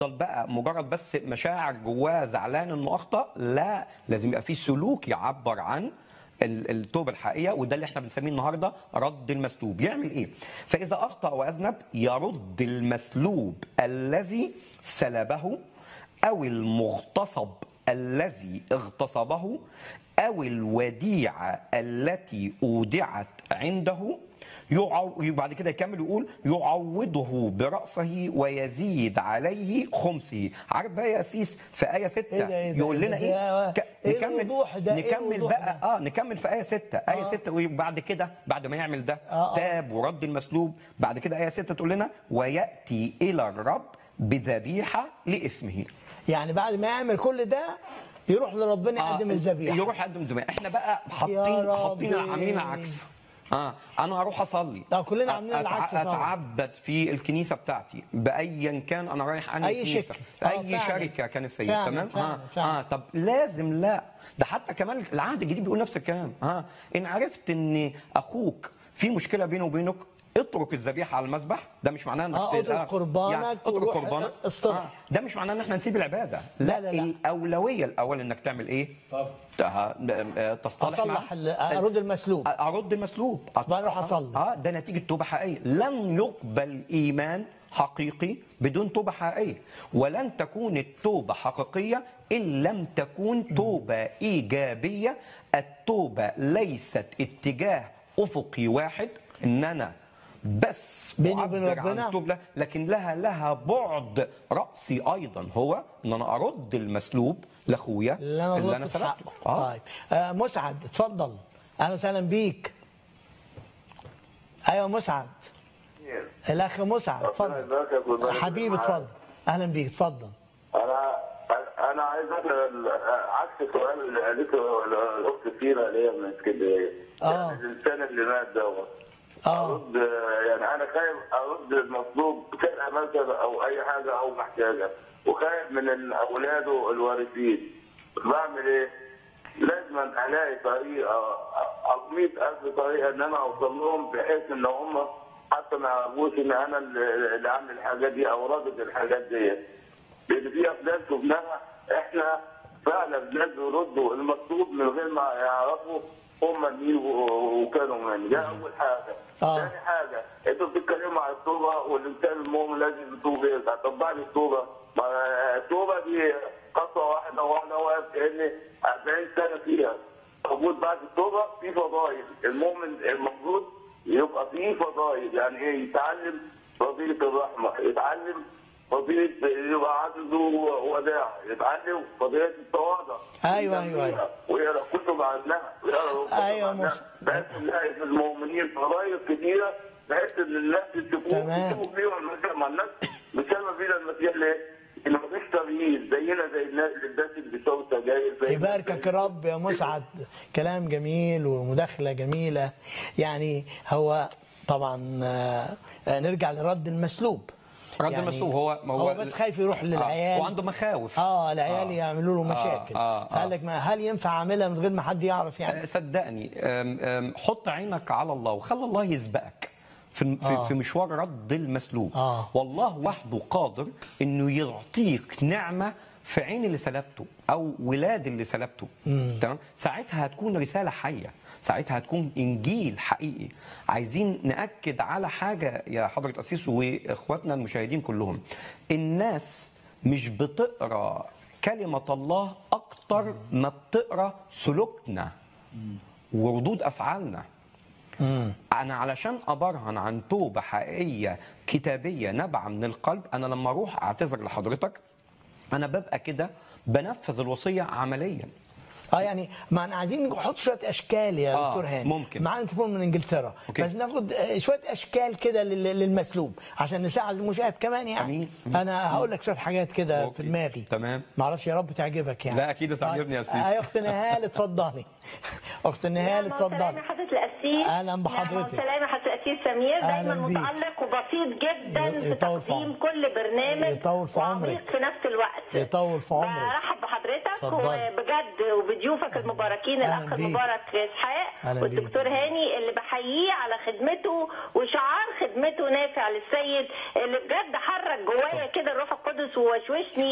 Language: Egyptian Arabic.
بقى مجرد بس مشاعر جواه زعلان انه اخطا لا لازم يبقى في سلوك يعبر عن ال- التوبه الحقيقيه وده اللي احنا بنسميه النهارده رد المسلوب يعمل ايه فاذا اخطا واذنب يرد المسلوب الذي سلبه او المغتصب الذي اغتصبه او الوديعه التي اودعت عنده يعو... بعد كده يكمل يقول يعوضه برأسه ويزيد عليه خمسه عارف بقى يا سيس في آية 6 إيه ده إيه ده يقول إيه لنا ده؟ ايه ده- ك... إيه نكمل الوضوح ده؟ إيه نكمل الوضوح بقى اه نكمل في آية 6 آية 6 وبعد كده بعد ما يعمل ده آه، آه. تاب ورد المسلوب بعد كده آية 6 تقول لنا ويأتي إلى الرب بذبيحة لإثمه يعني بعد ما يعمل كل ده يروح لربنا يقدم آه، الذبيحه يروح يقدم ذبيحة احنا بقى يا حاطين ربي. حاطين عاملين عكس اه انا هروح اصلي آه، كلنا عاملين أتع- العكس طبعا. اتعبد في الكنيسه بتاعتي بايا كان انا رايح انهي أي كنيسه شركة. في آه، اي فعلا. شركه كنسيه فعلا، تمام فعلا، اه فعلا. اه طب لازم لا ده حتى كمان العهد الجديد بيقول نفس الكلام اه ان عرفت ان اخوك في مشكله بينه وبينك اترك الذبيحه على المذبح ده مش معناه انك آه، ت- اترك قربانك يعني اترك وروح قربانك اصطلح. ده مش معناه ان احنا نسيب العباده لا، لا، لا. الاولويه الاول انك تعمل ايه ته- تصطلح اصلح مع- ال- ارد المسلوب ارد المسلوب بعدين أروح أصلي. اه ده نتيجه توبه حقيقيه لن يقبل ايمان حقيقي بدون توبه حقيقيه ولن تكون التوبه حقيقيه ان لم تكون توبه ايجابيه التوبه ليست اتجاه افقي واحد ان انا بس بيني وبين أعبر عن ربنا؟ التوبة لكن لها لها بعد راسي ايضا هو ان انا ارد المسلوب لاخويا اللي انا اللي انا غلطت في سلبته حقه آه. طيب آه مسعد اتفضل اهلا وسهلا بيك ايوه مسعد الاخ مسعد ربنا اتفضل يبارك لك ويبارك حبيبي معاك. اتفضل اهلا بيك اتفضل انا انا عايز اسال عكس السؤال اللي قالته الاخت كتيره اللي هي من اسكندريه آه. يعني الانسان اللي مات دوت اه ارد يعني انا خايف ارد المطلوب سرقه مثلا او اي حاجه او محتاجه وخايف من اولاده الوارثين بعمل ايه؟ لازم الاقي طريقه او 100000 طريقه ان انا اوصل لهم بحيث ان هم حتى ما يعرفوش ان انا اللي اللي عامل الحاجات دي او رادد الحاجات دي لان في افلام شفناها احنا فعلا ناس بيردوا المطلوب من غير ما يعرفوا هم مين و- وكانوا مين ده اول حاجه آه. ثاني حاجه انتوا بتتكلموا عن التوبه والانسان المؤمن لازم يتوب يرجع طب بعد التوبه ما التوبه دي خطوه واحده وانا واقف كاني 40 سنه فيها موجود بعد التوبه في فضائل المؤمن المفروض يبقى فيه فضائل يعني ايه يتعلم فضيله الرحمه يتعلم فضيله يبقى عنده وداع يتعلم فضيله التواضع أيوة، أيوة، أيوة. ويقرا كتب عنها ويقرا كتب أيوة، عنها مص- بحيث نلاقي في المؤمنين فضائل كتيره بحيث ان الناس تشوفوه تمام. يشوفوا فيهم المسيح مع الناس بتسمى فينا المسيح ليه؟ ان مفيش تغيير زينا زي الناس الناس اللي بيشربوا سجاير زي يباركك الرب يا مسعد كلام جميل ومداخلة جميلة يعني هو طبعا آه، آه، نرجع لرد المسلوب رد المسلوب هو- هو, هو- هو بس خايف يروح للعيال وعنده مخاوف اه العيال آه. يعملوا له آه، مشاكل آه، آه. فقال لك ما هل ينفع اعملها من غير ما حد يعرف يعني صدقني أم، أم، حط عينك على الله وخلي الله يسبقك في في, آه. في مشوار رد المسلوب آه. والله وحده قادر انه يعطيك نعمه في عين اللي سلبته او ولاد اللي سلبته تمام ساعتها هتكون رساله حيه ساعتها هتكون انجيل حقيقي عايزين ناكد على حاجه يا حضره اسيس واخواتنا المشاهدين كلهم الناس مش بتقرا كلمه الله اكتر ما بتقرا سلوكنا وردود افعالنا انا علشان ابرهن عن توبه حقيقيه كتابيه نابعه من القلب انا لما اروح اعتذر لحضرتك انا ببقى كده بنفذ الوصيه عمليا اه يعني ما احنا عايزين نحط شويه اشكال يا آه، دكتور هاني ممكن. معانا تليفون من انجلترا أوكي. بس ناخد آه، شويه اشكال كده لل- للمسلوب عشان نساعد المشاهد كمان يعني أمين. انا هقول لك شويه حاجات كده أوكي. في دماغي تمام. ما اعرفش يا رب تعجبك يعني لا، أكيد هتعجبني يا سيدي. آه، يا اخت نهال اتفضلي اخت نهال نعم وسلام اتفضلي يا حضرة الأسيس أهلاً بحضرتك. نعم وسلام يا حضرة الأسيس سمير أهلاً دايما بيك. متألق وبسيط جدا في يطول في تقديم عمرك. كل برنامج يطول في وعميق عمرك. في نفس الوقت يطول في عمرك. برحب بحضرتك اتفضلي. وبجد وبضيوفك المباركين أهلا الاخ بيك. المبارك اسحاق أهلا والدكتور هاني اللي بحييه على خدمته وشعار خدمته نافع للسيد اللي بجد حرك جوايا كده الروح القدس ووشوشني